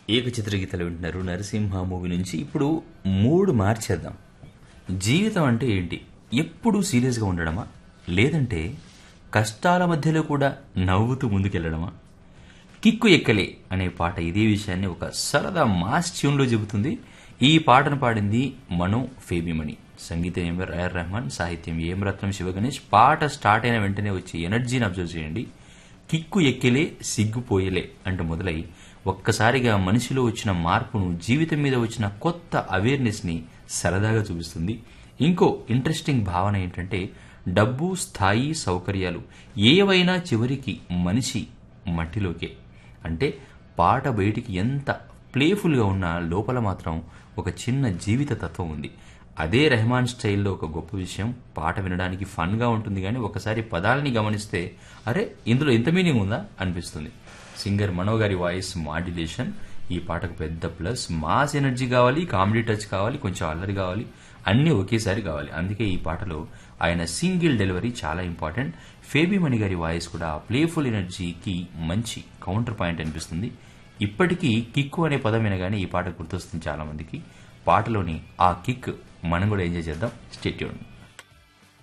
ఏకచిత్ర గీతలు వింటున్నారు నరసింహ మూవీ నుంచి ఇప్పుడు మూడు మార్చేద్దాం జీవితం అంటే ఏంటి ఎప్పుడూ సీరియస్గా ఉండడమా లేదంటే కష్టాల మధ్యలో కూడా నవ్వుతూ ముందుకెళ్లడమా కిక్కు ఎక్కలే అనే పాట ఇదే విషయాన్ని ఒక సరదా మాస్ ట్యూన్లో చెబుతుంది ఈ పాటను పాడింది మను ఫేబిమణి సంగీతం ఏం రాయర్ రెహమాన్ సాహిత్యం ఏం రత్నం శివగణేష్ పాట స్టార్ట్ అయిన వెంటనే వచ్చే ఎనర్జీని అబ్జర్వ్ చేయండి కిక్కు ఎక్కిలే సిగ్గుపోయలే అంటూ మొదలై ఒక్కసారిగా మనిషిలో వచ్చిన మార్పును జీవితం మీద వచ్చిన కొత్త అవేర్నెస్ ని సరదాగా చూపిస్తుంది ఇంకో ఇంట్రెస్టింగ్ భావన ఏంటంటే డబ్బు స్థాయి సౌకర్యాలు ఏవైనా చివరికి మనిషి మట్టిలోకే అంటే పాట బయటికి ఎంత ప్లేఫుల్గా ఉన్నా లోపల మాత్రం ఒక చిన్న జీవిత తత్వం ఉంది అదే రెహమాన్ స్టైల్లో ఒక గొప్ప విషయం పాట వినడానికి ఫన్గా ఉంటుంది కానీ ఒకసారి పదాలని గమనిస్తే అరే ఇందులో ఇంత మీనింగ్ ఉందా అనిపిస్తుంది సింగర్ మనో గారి వాయిస్ మాడ్యులేషన్ ఈ పాటకు పెద్ద ప్లస్ మాస్ ఎనర్జీ కావాలి కామెడీ టచ్ కావాలి కొంచెం అల్లరి కావాలి అన్నీ ఒకేసారి కావాలి అందుకే ఈ పాటలో ఆయన సింగిల్ డెలివరీ చాలా ఇంపార్టెంట్ ఫేబిమణి గారి వాయిస్ కూడా ప్లేఫుల్ ఎనర్జీకి మంచి కౌంటర్ పాయింట్ అనిపిస్తుంది ఇప్పటికీ కిక్కు అనే పదం వినగానే ఈ పాట గుర్తొస్తుంది చాలా మందికి పాటలోని ఆ కిక్ మనం కూడా ఎంజాయ్ చేద్దాం స్టేట్యూన్